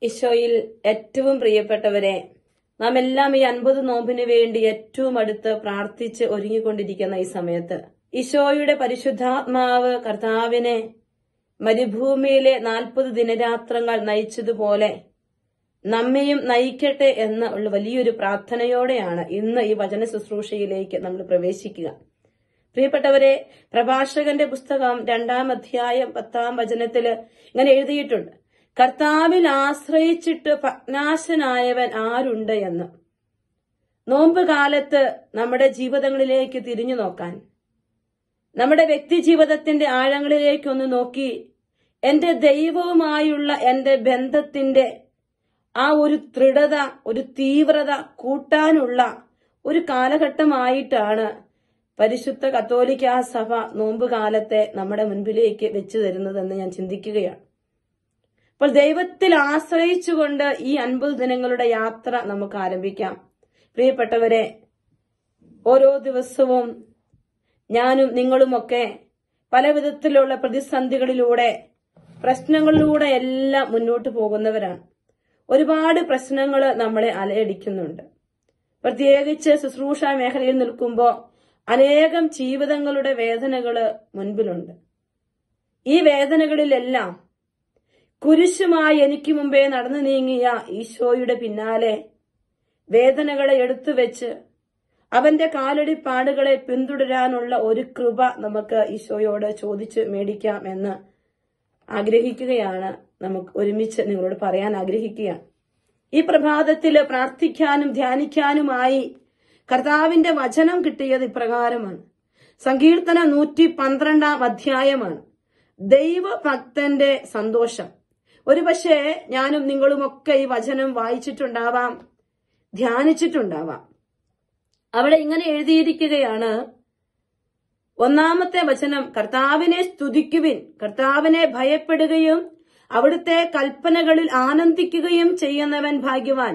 ഈശോയിൽ ഏറ്റവും പ്രിയപ്പെട്ടവരെ നാം എല്ലാം ഈ അൻപത് നോമ്പിന് വേണ്ടി ഏറ്റവും അടുത്ത് പ്രാർത്ഥിച്ച് ഒരുങ്ങിക്കൊണ്ടിരിക്കുന്ന ഈ സമയത്ത് ഈശോയുടെ പരിശുദ്ധാത്മാവ് കർത്താവിനെ മരുഭൂമിയിലെ നാൽപ്പത് ദിനരാത്രങ്ങൾ നയിച്ചതുപോലെ നമ്മയും നയിക്കട്ടെ എന്ന ഉള്ള വലിയൊരു പ്രാർത്ഥനയോടെയാണ് ഇന്ന് ഈ വചന ശുശ്രൂഷയിലേക്ക് നമ്മൾ പ്രവേശിക്കുക പ്രിയപ്പെട്ടവരെ പ്രഭാഷകന്റെ പുസ്തകം രണ്ടാം അധ്യായം പത്താം വചനത്തില് ഇങ്ങനെ എഴുതിയിട്ടുണ്ട് കർത്താവിൽ ആശ്രയിച്ചിട്ട് ഭഗ്നാശനായവൻ ആരുണ്ട് എന്ന് നോമ്പ് കാലത്ത് നമ്മുടെ ജീവിതങ്ങളിലേക്ക് തിരിഞ്ഞു നോക്കാൻ നമ്മുടെ വ്യക്തി ജീവിതത്തിന്റെ ആഴങ്ങളിലേക്ക് ഒന്ന് നോക്കി എന്റെ ദൈവവുമായുള്ള എന്റെ ബന്ധത്തിന്റെ ആ ഒരു ദൃഢത ഒരു തീവ്രത കൂട്ടാനുള്ള ഒരു കാലഘട്ടമായിട്ടാണ് പരിശുദ്ധ കത്തോലിക്ക സഭ നോമ്പ് കാലത്തെ നമ്മുടെ മുൻപിലേക്ക് വെച്ചു തരുന്നതെന്ന് ഞാൻ ചിന്തിക്കുകയാണ് അപ്പോൾ ദൈവത്തിൽ ആശ്രയിച്ചുകൊണ്ട് ഈ അൻപത് ദിനങ്ങളുടെ യാത്ര നമുക്ക് ആരംഭിക്കാം പ്രിയപ്പെട്ടവരെ ഓരോ ദിവസവും ഞാനും നിങ്ങളുമൊക്കെ പല വിധത്തിലുള്ള പ്രതിസന്ധികളിലൂടെ പ്രശ്നങ്ങളിലൂടെ എല്ലാം മുന്നോട്ട് പോകുന്നവരാണ് ഒരുപാട് പ്രശ്നങ്ങൾ നമ്മളെ അലയടിക്കുന്നുണ്ട് പ്രത്യേകിച്ച് ശുശ്രൂഷ മേഖലയിൽ നിൽക്കുമ്പോൾ അനേകം ജീവിതങ്ങളുടെ വേദനകള് മുൻപിലുണ്ട് ഈ വേദനകളിലെല്ലാം കുരിശുമായി എനിക്ക് മുമ്പേ നടന്നു നീങ്ങിയ ഈശോയുടെ പിന്നാലെ വേദനകളെ എടുത്തു വെച്ച് അവന്റെ കാലടിപ്പാടുകളെ പിന്തുടരാനുള്ള ഒരു കൃപ നമുക്ക് ഈശോയോട് ചോദിച്ച് മേടിക്കാം എന്ന് ആഗ്രഹിക്കുകയാണ് നമുക്ക് ഒരുമിച്ച് നിങ്ങളോട് പറയാൻ ആഗ്രഹിക്കുകയാണ് ഈ പ്രഭാതത്തില് പ്രാർത്ഥിക്കാനും ധ്യാനിക്കാനുമായി കർത്താവിന്റെ വചനം കിട്ടിയത് ഇപ്രകാരമാണ് സങ്കീർത്തനം നൂറ്റി പന്ത്രണ്ടാം അധ്യായമാണ് ദൈവഭക്തന്റെ സന്തോഷം ഒരുപക്ഷെ ഞാനും നിങ്ങളുമൊക്കെ ഈ വചനം വായിച്ചിട്ടുണ്ടാവാം ധ്യാനിച്ചിട്ടുണ്ടാവാം അവിടെ ഇങ്ങനെ എഴുതിയിരിക്കുകയാണ് ഒന്നാമത്തെ വചനം കർത്താവിനെ സ്തുതിക്കുവിൻ കർത്താവിനെ ഭയപ്പെടുകയും അവിടുത്തെ കൽപ്പനകളിൽ ആനന്ദിക്കുകയും ചെയ്യുന്നവൻ ഭാഗ്യവാൻ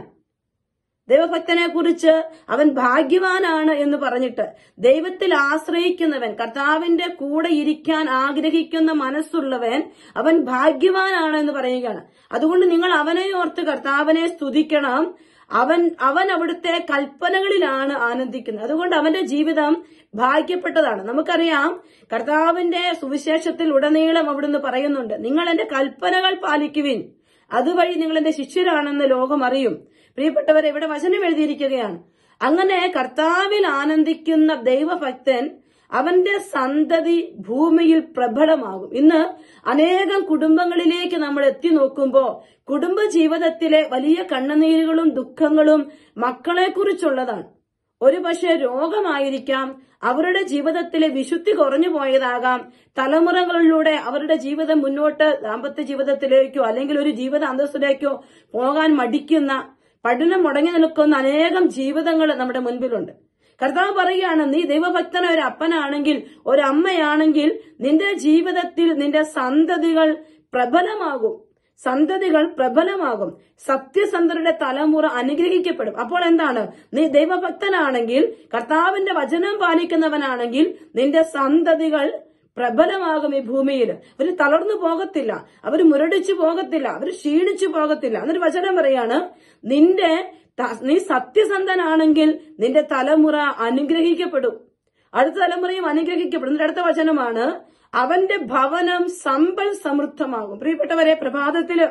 ദൈവഭക്തനെ കുറിച്ച് അവൻ ഭാഗ്യവാനാണ് എന്ന് പറഞ്ഞിട്ട് ദൈവത്തിൽ ആശ്രയിക്കുന്നവൻ കർത്താവിന്റെ കൂടെ ഇരിക്കാൻ ആഗ്രഹിക്കുന്ന മനസ്സുള്ളവൻ അവൻ ഭാഗ്യവാനാണ് എന്ന് പറയുകയാണ് അതുകൊണ്ട് നിങ്ങൾ അവനെ ഓർത്ത് കർത്താവിനെ സ്തുതിക്കണം അവൻ അവൻ അവിടുത്തെ കൽപ്പനകളിലാണ് ആനന്ദിക്കുന്നത് അതുകൊണ്ട് അവന്റെ ജീവിതം ഭാഗ്യപ്പെട്ടതാണ് നമുക്കറിയാം കർത്താവിന്റെ സുവിശേഷത്തിൽ ഉടനീളം അവിടുന്ന് പറയുന്നുണ്ട് നിങ്ങൾ എന്റെ കൽപ്പനകൾ പാലിക്കുവിൻ അതുവഴി നിങ്ങൾ എന്റെ ശിഷ്യരാണെന്ന് ലോകം അറിയും പ്രിയപ്പെട്ടവർ ഇവിടെ വചനം എഴുതിയിരിക്കുകയാണ് അങ്ങനെ കർത്താവിൽ ആനന്ദിക്കുന്ന ദൈവഭക്തൻ അവന്റെ സന്തതി ഭൂമിയിൽ പ്രബലമാകും ഇന്ന് അനേകം കുടുംബങ്ങളിലേക്ക് നമ്മൾ എത്തി നോക്കുമ്പോൾ കുടുംബ ജീവിതത്തിലെ വലിയ കണ്ണുനീരുകളും ദുഃഖങ്ങളും മക്കളെ കുറിച്ചുള്ളതാണ് ഒരു പക്ഷേ രോഗമായിരിക്കാം അവരുടെ ജീവിതത്തിലെ വിശുദ്ധി കുറഞ്ഞു പോയതാകാം തലമുറകളിലൂടെ അവരുടെ ജീവിതം മുന്നോട്ട് ദാമ്പത്യ ജീവിതത്തിലേക്കോ അല്ലെങ്കിൽ ഒരു ജീവിത അന്തസ്സിലേക്കോ പോകാൻ മടിക്കുന്ന പഠനം മുടങ്ങി നിൽക്കുന്ന അനേകം ജീവിതങ്ങൾ നമ്മുടെ മുൻപിലുണ്ട് കർത്താവ് പറയുകയാണ് നീ ദൈവഭക്തന ഒരു അപ്പനാണെങ്കിൽ ഒരു അമ്മയാണെങ്കിൽ നിന്റെ ജീവിതത്തിൽ നിന്റെ സന്തതികൾ പ്രബലമാകും സന്തതികൾ പ്രബലമാകും സത്യസന്ധരുടെ തലമുറ അനുഗ്രഹിക്കപ്പെടും അപ്പോൾ എന്താണ് നീ ദൈവഭക്തനാണെങ്കിൽ കർത്താവിന്റെ വചനം പാലിക്കുന്നവനാണെങ്കിൽ നിന്റെ സന്തതികൾ പ്രബലമാകും ഈ ഭൂമിയിൽ അവർ തളർന്നു പോകത്തില്ല അവർ മുരടിച്ചു പോകത്തില്ല അവർ ക്ഷീണിച്ചു പോകത്തില്ല എന്നൊരു വചനം പറയാണ് നിന്റെ നീ സത്യസന്ധനാണെങ്കിൽ നിന്റെ തലമുറ അനുഗ്രഹിക്കപ്പെടും അടുത്ത തലമുറയും അനുഗ്രഹിക്കപ്പെടും ഇതിന്റെ അടുത്ത വചനമാണ് അവന്റെ ഭവനം സമ്പൽ സമൃദ്ധമാകും പ്രിയപ്പെട്ടവരെ പ്രഭാതത്തില്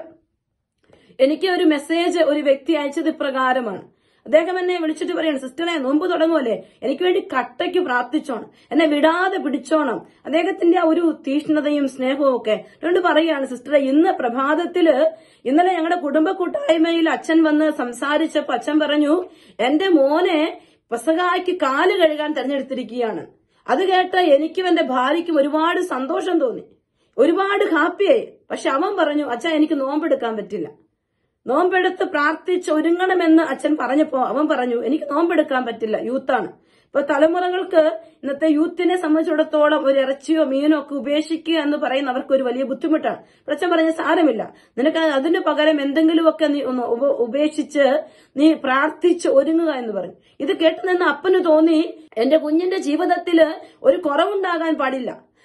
എനിക്ക് ഒരു മെസ്സേജ് ഒരു വ്യക്തി അയച്ചത് ഇപ്രകാരമാണ് അദ്ദേഹം എന്നെ വിളിച്ചിട്ട് പറയാണ് സിസ്റ്ററെ നോമ്പ് തുടങ്ങുമല്ലേ എനിക്ക് വേണ്ടി കട്ടയ്ക്ക് പ്രാർത്ഥിച്ചോണം എന്നെ വിടാതെ പിടിച്ചോണം അദ്ദേഹത്തിന്റെ ആ ഒരു തീഷ്ണതയും സ്നേഹവും ഒക്കെ അതുകൊണ്ട് പറയാണ് സിസ്റ്ററെ ഇന്ന് പ്രഭാതത്തില് ഇന്നലെ ഞങ്ങളുടെ കുടുംബ കൂട്ടായ്മയിൽ അച്ഛൻ വന്ന് സംസാരിച്ചപ്പോ അച്ഛൻ പറഞ്ഞു എന്റെ മോനെ പെസകായ്ക്ക് കാല് കഴുകാൻ തെരഞ്ഞെടുത്തിരിക്കുകയാണ് അത് കേട്ട് എനിക്കും എന്റെ ഭാര്യയ്ക്കും ഒരുപാട് സന്തോഷം തോന്നി ഒരുപാട് ഹാപ്പിയായി പക്ഷെ അവൻ പറഞ്ഞു അച്ഛൻ എനിക്ക് നോമ്പെടുക്കാൻ പറ്റില്ല നോമ്പെടുത്ത് പ്രാർത്ഥിച്ച് ഒരുങ്ങണമെന്ന് അച്ഛൻ പറഞ്ഞപ്പോ അവൻ പറഞ്ഞു എനിക്ക് നോമ്പെടുക്കാൻ പറ്റില്ല യൂത്താണ് ഇപ്പൊ തലമുറകൾക്ക് ഇന്നത്തെ യൂത്തിനെ സംബന്ധിച്ചിടത്തോളം ഒരു ഇറച്ചിയോ മീനോ ഒക്കെ ഉപേക്ഷിക്കുക എന്ന് പറയുന്ന അവർക്ക് ഒരു വലിയ ബുദ്ധിമുട്ടാണ് അച്ഛൻ പറഞ്ഞ സാരമില്ല നിനക്ക് അതിന് പകരം എന്തെങ്കിലുമൊക്കെ നീ ഒന്ന് ഉപ- ഉപേക്ഷിച്ച് നീ പ്രാർത്ഥിച്ച് ഒരുങ്ങുക എന്ന് പറഞ്ഞു ഇത് കേട്ടു നിന്ന് അപ്പന് തോന്നി എന്റെ കുഞ്ഞിന്റെ ജീവിതത്തില് ഒരു കുറവുണ്ടാകാൻ പാടില്ല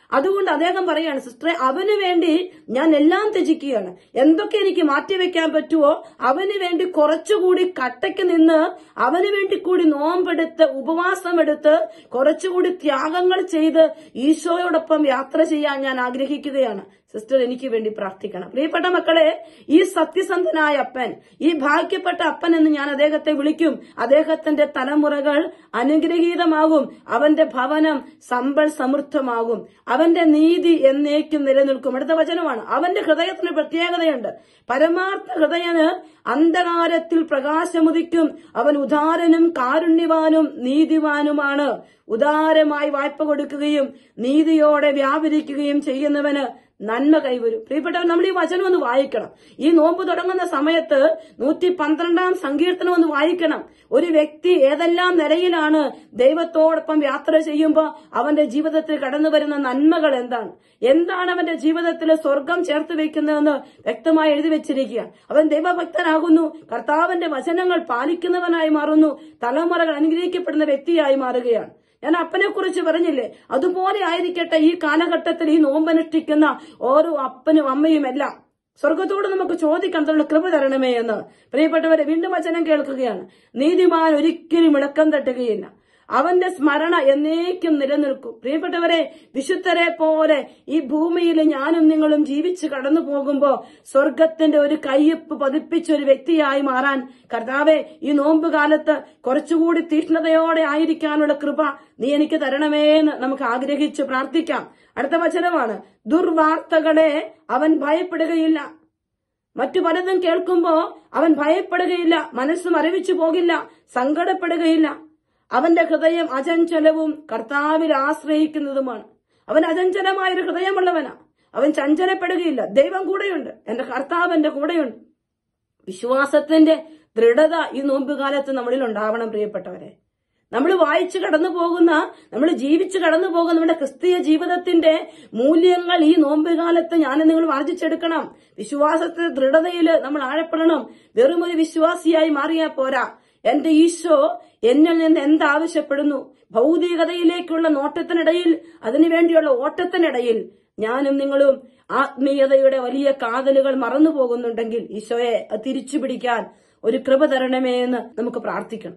അതുകൊണ്ട് അദ്ദേഹം പറയാണ് സിസ്റ്ററെ അവന് വേണ്ടി ഞാൻ എല്ലാം ത്യജിക്കുകയാണ് എന്തൊക്കെ എനിക്ക് മാറ്റിവെക്കാൻ പറ്റുമോ അവന് വേണ്ടി കുറച്ചുകൂടി കട്ടയ്ക്ക് നിന്ന് അവന് വേണ്ടി കൂടി നോമ്പെടുത്ത് ഉപവാസമെടുത്ത് കുറച്ചുകൂടി ത്യാഗങ്ങൾ ചെയ്ത് ഈശോയോടൊപ്പം യാത്ര ചെയ്യാൻ ഞാൻ ആഗ്രഹിക്കുകയാണ് സിസ്റ്റർ എനിക്ക് വേണ്ടി പ്രാർത്ഥിക്കണം പ്രിയപ്പെട്ട മക്കളെ ഈ സത്യസന്ധനായ അപ്പൻ ഈ ഭാഗ്യപ്പെട്ട അപ്പൻ എന്ന് ഞാൻ അദ്ദേഹത്തെ വിളിക്കും അദ്ദേഹത്തിന്റെ തലമുറകൾ അനുഗ്രഹീതമാകും അവന്റെ ഭവനം സമ്പൽ സമൃദ്ധമാകും അവന്റെ നീതി എന്നേക്കും നിലനിൽക്കും അടുത്ത വചനമാണ് അവന്റെ ഹൃദയത്തിന് പ്രത്യേകതയുണ്ട് പരമാർത്ഥ ഹൃദയന് അന്ധകാരത്തിൽ പ്രകാശമുദിക്കും അവൻ ഉദാരനും കാരുണ്യവാനും നീതിവാനുമാണ് ഉദാരമായി വായ്പ കൊടുക്കുകയും നീതിയോടെ വ്യാപരിക്കുകയും ചെയ്യുന്നവന് നന്മ കൈവരും പ്രിയപ്പെട്ടവർ നമ്മൾ ഈ വചനം ഒന്ന് വായിക്കണം ഈ നോമ്പ് തുടങ്ങുന്ന സമയത്ത് നൂറ്റി പന്ത്രണ്ടാം സങ്കീർത്തനം ഒന്ന് വായിക്കണം ഒരു വ്യക്തി ഏതെല്ലാം നിലയിലാണ് ദൈവത്തോടൊപ്പം യാത്ര ചെയ്യുമ്പോൾ അവന്റെ ജീവിതത്തിൽ കടന്നു വരുന്ന നന്മകൾ എന്താണ് എന്താണ് അവന്റെ ജീവിതത്തിൽ സ്വർഗം ചേർത്ത് വെക്കുന്നതെന്ന് വ്യക്തമായി എഴുതി വെച്ചിരിക്കുക അവൻ ദൈവഭക്തനാകുന്നു കർത്താവിന്റെ വചനങ്ങൾ പാലിക്കുന്നവനായി മാറുന്നു തലമുറകൾ അനുഗ്രഹിക്കപ്പെടുന്ന വ്യക്തിയായി മാറുകയാണ് ഞാൻ അപ്പനെ കുറിച്ച് പറഞ്ഞില്ലേ അതുപോലെ ആയിരിക്കട്ടെ ഈ കാലഘട്ടത്തിൽ ഈ നോമ്പനുഷ്ഠിക്കുന്ന ഓരോ അപ്പനും അമ്മയും എല്ലാം സ്വർഗത്തോട് നമുക്ക് ചോദിക്കാം തങ്ങളുടെ കൃപ തരണമേ എന്ന് പ്രിയപ്പെട്ടവരെ വീണ്ടും വചനം കേൾക്കുകയാണ് നീതിമാൻ ഒരിക്കലും ഇളക്കം തട്ടുകയില്ല അവന്റെ സ്മരണ എന്നേക്കും നിലനിൽക്കും പ്രിയപ്പെട്ടവരെ വിശുദ്ധരെ പോലെ ഈ ഭൂമിയിൽ ഞാനും നിങ്ങളും ജീവിച്ച് കടന്നു പോകുമ്പോ സ്വർഗത്തിന്റെ ഒരു കയ്യൊപ്പ് പതിപ്പിച്ച ഒരു വ്യക്തിയായി മാറാൻ കർത്താവെ ഈ നോമ്പ് കാലത്ത് കുറച്ചുകൂടി തീഷ്ണതയോടെ ആയിരിക്കാനുള്ള കൃപ നീ എനിക്ക് തരണമേ എന്ന് നമുക്ക് ആഗ്രഹിച്ച് പ്രാർത്ഥിക്കാം അടുത്ത വചനമാണ് ദുർവാർത്തകളെ അവൻ ഭയപ്പെടുകയില്ല മറ്റു പലതും കേൾക്കുമ്പോ അവൻ ഭയപ്പെടുകയില്ല മനസ്സ് മരവിച്ചു പോകില്ല സങ്കടപ്പെടുകയില്ല അവന്റെ ഹൃദയം അചഞ്ചലവും കർത്താവിൽ ആശ്രയിക്കുന്നതുമാണ് അവൻ അചഞ്ചലമായ ഒരു ഹൃദയമുള്ളവനാ അവൻ ചഞ്ചലപ്പെടുകയില്ല ദൈവം കൂടെയുണ്ട് എന്റെ കർത്താവ് എന്റെ കൂടെയുണ്ട് വിശ്വാസത്തിന്റെ ദൃഢത ഈ നോമ്പുകാലത്ത് നമ്മളിൽ ഉണ്ടാവണം പ്രിയപ്പെട്ടവരെ നമ്മൾ വായിച്ചു കടന്നു പോകുന്ന നമ്മൾ ജീവിച്ചു കടന്നു പോകുന്ന നമ്മുടെ ക്രിസ്തീയ ജീവിതത്തിന്റെ മൂല്യങ്ങൾ ഈ നോമ്പുകാലത്ത് ഞാൻ നിങ്ങൾ ആർജിച്ചെടുക്കണം വിശ്വാസത്തിന്റെ ദൃഢതയിൽ നമ്മൾ ആഴപ്പെടണം വെറും ഒരു വിശ്വാസിയായി മാറിയാൽ പോരാ എന്റെ ഈശോ എന്നിൽ നിന്ന് എന്താവശ്യപ്പെടുന്നു ഭൗതികതയിലേക്കുള്ള നോട്ടത്തിനിടയിൽ അതിനുവേണ്ടിയുള്ള ഓട്ടത്തിനിടയിൽ ഞാനും നിങ്ങളും ആത്മീയതയുടെ വലിയ കാതലുകൾ മറന്നു പോകുന്നുണ്ടെങ്കിൽ ഈശോയെ അത് തിരിച്ചു പിടിക്കാൻ ഒരു കൃപ തരണമേ എന്ന് നമുക്ക് പ്രാർത്ഥിക്കണം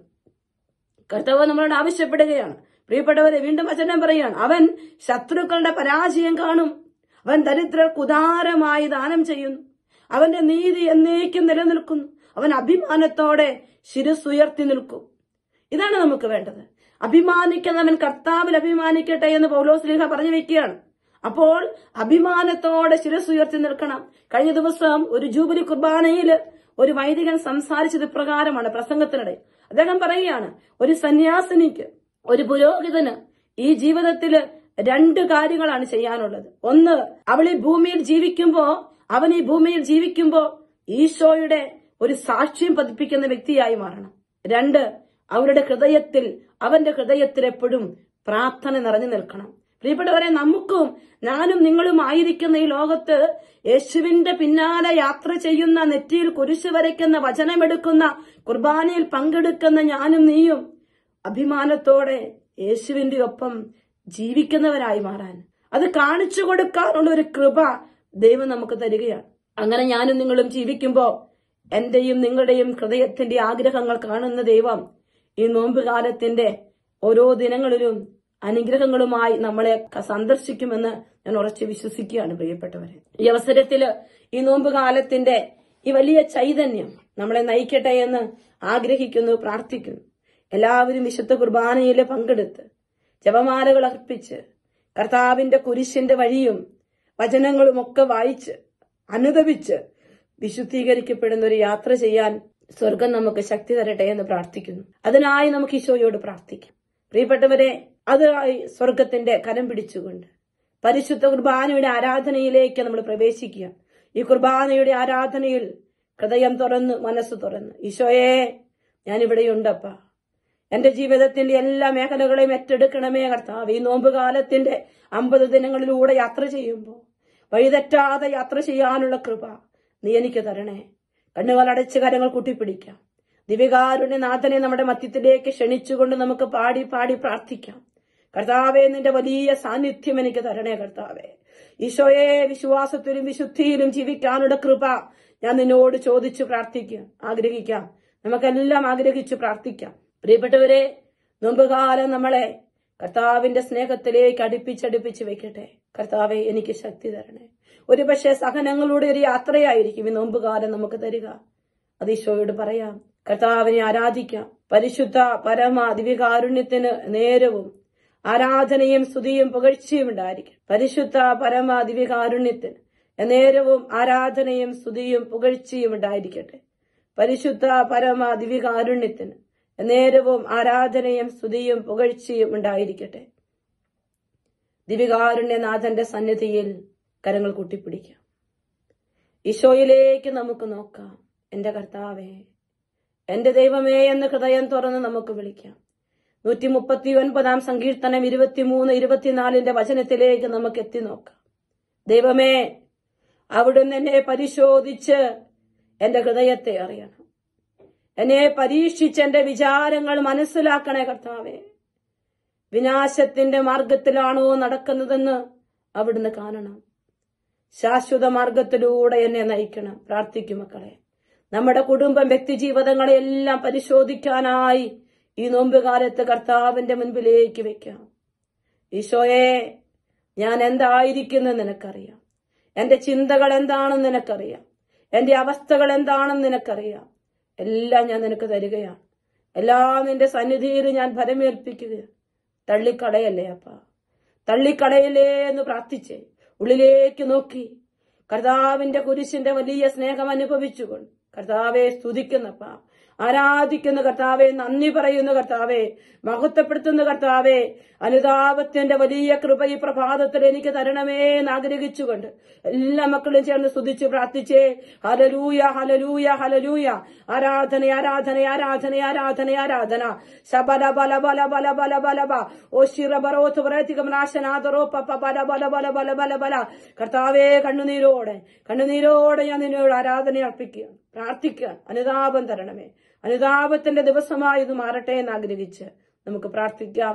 കർത്താവ് നമ്മളോട് ആവശ്യപ്പെടുകയാണ് പ്രിയപ്പെട്ടവരെ വീണ്ടും വചനം പറയുകയാണ് അവൻ ശത്രുക്കളുടെ പരാജയം കാണും അവൻ ദരിദ്രർക്ക് ഉദാരമായി ദാനം ചെയ്യുന്നു അവന്റെ നീതി എന്നേക്കും നിലനിൽക്കുന്നു അവൻ അഭിമാനത്തോടെ ശിരസുയർത്തി നിൽക്കും ഇതാണ് നമുക്ക് വേണ്ടത് അഭിമാനിക്കുന്നവൻ കർത്താവിൽ അഭിമാനിക്കട്ടെ എന്ന് പൗലോസ്ലിഹ പറഞ്ഞു വെക്കുകയാണ് അപ്പോൾ അഭിമാനത്തോടെ ശിരസുയർത്തി നിൽക്കണം കഴിഞ്ഞ ദിവസം ഒരു ജൂബിലി കുർബാനയില് ഒരു വൈദികൻ സംസാരിച്ചത് പ്രകാരമാണ് പ്രസംഗത്തിനിടെ അദ്ദേഹം പറയുകയാണ് ഒരു സന്യാസിനിക്ക് ഒരു പുരോഹിതന് ഈ ജീവിതത്തില് രണ്ട് കാര്യങ്ങളാണ് ചെയ്യാനുള്ളത് ഒന്ന് അവൾ ഈ ഭൂമിയിൽ ജീവിക്കുമ്പോ അവൻ ഈ ഭൂമിയിൽ ജീവിക്കുമ്പോ ഈശോയുടെ ഒരു സാക്ഷ്യം പതിപ്പിക്കുന്ന വ്യക്തിയായി മാറണം രണ്ട് അവരുടെ ഹൃദയത്തിൽ അവന്റെ ഹൃദയത്തിൽ എപ്പോഴും പ്രാർത്ഥന നിറഞ്ഞു നിൽക്കണം പ്രിയപ്പെട്ടവരെ നമുക്കും ഞാനും നിങ്ങളും ആയിരിക്കുന്ന ഈ ലോകത്ത് യേശുവിന്റെ പിന്നാലെ യാത്ര ചെയ്യുന്ന നെറ്റിയിൽ കുരിശ് വരയ്ക്കുന്ന വചനമെടുക്കുന്ന കുർബാനയിൽ പങ്കെടുക്കുന്ന ഞാനും നീയും അഭിമാനത്തോടെ യേശുവിന്റെ ഒപ്പം ജീവിക്കുന്നവരായി മാറാൻ അത് കാണിച്ചു കൊടുക്കാനുള്ള ഒരു കൃപ ദൈവം നമുക്ക് തരികയാണ് അങ്ങനെ ഞാനും നിങ്ങളും ജീവിക്കുമ്പോ എന്റെയും നിങ്ങളുടെയും ഹൃദയത്തിന്റെ ആഗ്രഹങ്ങൾ കാണുന്ന ദൈവം ഈ നോമ്പുകാലത്തിന്റെ ഓരോ ദിനങ്ങളിലും അനുഗ്രഹങ്ങളുമായി നമ്മളെ ക- സന്ദർശിക്കുമെന്ന് ഞാൻ ഉറച്ചു വിശ്വസിക്കുകയാണ് പ്രിയപ്പെട്ടവരെ ഈ അവസരത്തില് ഈ നോമ്പുകാലത്തിന്റെ ഈ വലിയ ചൈതന്യം നമ്മളെ നയിക്കട്ടെ എന്ന് ആഗ്രഹിക്കുന്നു പ്രാർത്ഥിക്കുന്നു എല്ലാവരും വിശുദ്ധ കുർബാനയിൽ പങ്കെടുത്ത് ജപമാലകൾ അർപ്പിച്ച് കർത്താവിന്റെ കുരിശിന്റെ വഴിയും വചനങ്ങളും ഒക്കെ വായിച്ച് അനുദപിച്ച് വിശുദ്ധീകരിക്കപ്പെടുന്ന ഒരു യാത്ര ചെയ്യാൻ സ്വർഗം നമുക്ക് ശക്തി തരട്ടെ എന്ന് പ്രാർത്ഥിക്കുന്നു അതിനായി നമുക്ക് ഈശോയോട് പ്രാർത്ഥിക്കാം പ്രിയപ്പെട്ടവരെ അതിനായി സ്വർഗത്തിന്റെ കരം പിടിച്ചുകൊണ്ട് പരിശുദ്ധ കുർബാനയുടെ ആരാധനയിലേക്ക് നമ്മൾ പ്രവേശിക്കുക ഈ കുർബാനയുടെ ആരാധനയിൽ ഹൃദയം തുറന്ന് മനസ്സ് തുറന്ന് ഈശോയെ ഞാനിവിടെയുണ്ടപ്പ എന്റെ ജീവിതത്തിന്റെ എല്ലാ മേഖലകളെയും ഏറ്റെടുക്കണമേ കർത്താവ് ഈ നോമ്പുകാലത്തിന്റെ അമ്പത് ദിനങ്ങളിലൂടെ യാത്ര ചെയ്യുമ്പോൾ വഴിതെറ്റാതെ യാത്ര ചെയ്യാനുള്ള കൃപ നീ എനിക്ക് തരണേ കണ്ണുകൾ അടച്ച് കരങ്ങൾ കൂട്ടിപ്പിടിക്കാം ദിവ്യകാരുണ്യ നാഥനെ നമ്മുടെ മധ്യത്തിലേക്ക് ക്ഷണിച്ചുകൊണ്ട് നമുക്ക് പാടി പാടി പ്രാർത്ഥിക്കാം കർത്താവെ നിന്റെ വലിയ സാന്നിധ്യം എനിക്ക് തരണേ കർത്താവെ ഈശോയെ വിശ്വാസത്തിലും വിശുദ്ധിയിലും ജീവിക്കാനുള്ള കൃപ ഞാൻ നിന്നോട് ചോദിച്ചു പ്രാർത്ഥിക്കാം ആഗ്രഹിക്കാം നമുക്കെല്ലാം ആഗ്രഹിച്ചു പ്രാർത്ഥിക്കാം പ്രിയപ്പെട്ടവരെ നോമ്പുകാലം നമ്മളെ കർത്താവിന്റെ സ്നേഹത്തിലേക്ക് അടുപ്പിച്ചടുപ്പിച്ച് വെക്കട്ടെ കർത്താവെ എനിക്ക് ശക്തി തരണേ ഒരുപക്ഷെ സഹനങ്ങളുടെ ഒരു യാത്രയായിരിക്കും ഈ നോമ്പുകാലം നമുക്ക് തരിക അത് ഈശോയോട് പറയാം കർത്താവിനെ ആരാധിക്കാം പരിശുദ്ധ പരമ ദിവ്യകാരുണ്യത്തിന് നേരവും ആരാധനയും സ്തുതിയും പുകഴ്ചയും ഉണ്ടായിരിക്കും പരിശുദ്ധ പരമ ദിവ്യകാരുണ്യത്തിന് നേരവും ആരാധനയും സ്തുതിയും പുകഴ്ചയും ഉണ്ടായിരിക്കട്ടെ പരിശുദ്ധ പരമ ദിവ്യകാരുണ്യത്തിന് നേരവും ആരാധനയും സ്തുതിയും പുകഴ്ചയും ഉണ്ടായിരിക്കട്ടെ ദിവ്യകാരുണ്യനാഥന്റെ സന്നിധിയിൽ കരങ്ങൾ കൂട്ടിപ്പിടിക്കാം ഈശോയിലേക്ക് നമുക്ക് നോക്കാം എന്റെ കർത്താവേ എന്റെ ദൈവമേ എന്ന് ഹൃദയം തുറന്ന് നമുക്ക് വിളിക്കാം നൂറ്റി മുപ്പത്തി ഒൻപതാം സങ്കീർത്തനം ഇരുപത്തിമൂന്ന് ഇരുപത്തിനാലിന്റെ വചനത്തിലേക്ക് നമുക്ക് എത്തി നോക്കാം ദൈവമേ അവിടുന്ന് എന്നെ പരിശോധിച്ച് എന്റെ ഹൃദയത്തെ അറിയണം എന്നെ പരീക്ഷിച്ച് എന്റെ വിചാരങ്ങൾ മനസ്സിലാക്കണേ കർത്താവേ വിനാശത്തിന്റെ മാർഗത്തിലാണോ നടക്കുന്നതെന്ന് അവിടുന്ന് കാണണം ശാശ്വത മാർഗത്തിലൂടെ എന്നെ നയിക്കണം പ്രാർത്ഥിക്കും മക്കളെ നമ്മുടെ കുടുംബം വ്യക്തിജീവിതങ്ങളെ എല്ലാം പരിശോധിക്കാനായി ഈ നോമ്പുകാലത്ത് കർത്താവിന്റെ മുൻപിലേക്ക് വെക്കാം ഈശോയെ ഞാൻ എന്തായിരിക്കുന്നു നിനക്കറിയാം എന്റെ ചിന്തകൾ എന്താണെന്ന് നിനക്കറിയാം എന്റെ അവസ്ഥകൾ എന്താണെന്ന് നിനക്കറിയാം എല്ലാം ഞാൻ നിനക്ക് തരികയാണ് എല്ലാം നിന്റെ സന്നിധിയിൽ ഞാൻ ഫലമേൽപ്പിക്കുകയാണ് തള്ളിക്കളയല്ലേ അപ്പ തള്ളിക്കളയല്ലേ എന്ന് പ്രാർത്ഥിച്ചേ ഉള്ളിലേക്ക് നോക്കി കർത്താവിന്റെ കുരിശിന്റെ വലിയ സ്നേഹം അനുഭവിച്ചുകൊണ്ട് കർത്താവെ സ്തുതിക്കുന്നപ്പ ആരാധിക്കുന്ന കർത്താവെ നന്ദി പറയുന്ന കർത്താവെ മഹത്വപ്പെടുത്തുന്ന കർത്താവെ അനുതാപത്തിന്റെ വലിയ കൃപ ഈ പ്രഭാതത്തിൽ എനിക്ക് തരണമേ എന്ന് ആഗ്രഹിച്ചുകൊണ്ട് എല്ലാ മക്കളും ചേർന്ന് സ്തുതിച്ച് പ്രാർത്ഥിച്ചേ ഹലലൂയ ഹലലൂയ ഹലലൂയ ആരാധന ആരാധന ആരാധന ആരാധന ആരാധന ശബല ബല ബല ബല ബല ബല ബ ഓ ശിറബറോത്ത് പ്രേതികമനാശനാദറോ പപ്പ ബല ബല ബല ബല ബല ബല കർത്താവേ കണ്ണുനീരോടെ കണ്ണുനീരോടെ ഞാൻ നിന്നോട് ആരാധന അർപ്പിക്കുക പ്രാർത്ഥിക്കുക അനുതാപം തരണമേ അനുതാപത്തിന്റെ ദിവസമായി ഇത് മാറട്ടെ എന്ന് ആഗ്രഹിച്ച് നമുക്ക് പ്രാർത്ഥിക്കാം